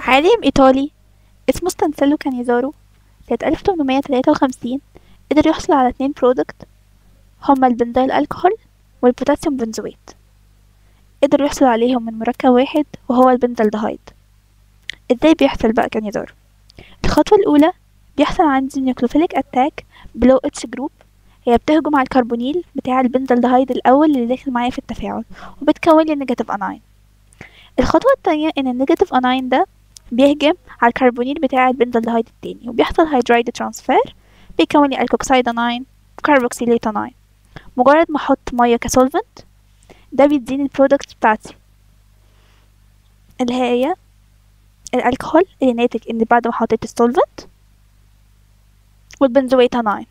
عالم إيطالي اسمه ستانسيلو كانيزارو سنة 1853 قدر يحصل على اتنين برودكت هما البنزيل الكحول والبوتاسيوم بنزويت قدر يحصل عليهم من مركب واحد وهو البنزلدهايد ازاي بيحصل بقى كانيزارو الخطوة الأولى بيحصل عندي نيوكلوفيليك أتاك بلو اتش جروب هي بتهجم على الكربونيل بتاع البنزلدهايد الأول اللي داخل معايا في التفاعل وبتكون لي النيجاتيف أناين الخطوة التانية إن النيجاتيف أناين ده بيهجم على الكربونيل بتاع البنزلدهايد التاني وبيحصل هيدرايد ترانسفير بيكون لي الكوكسيد أناين وكربوكسيليت أناين مجرد ما أحط مية كسولفنت ده بيديني البرودكت بتاعتي اللي هي الالكحول اللي ناتج ان بعد ما حطيت السولفنت والبنزويت أناين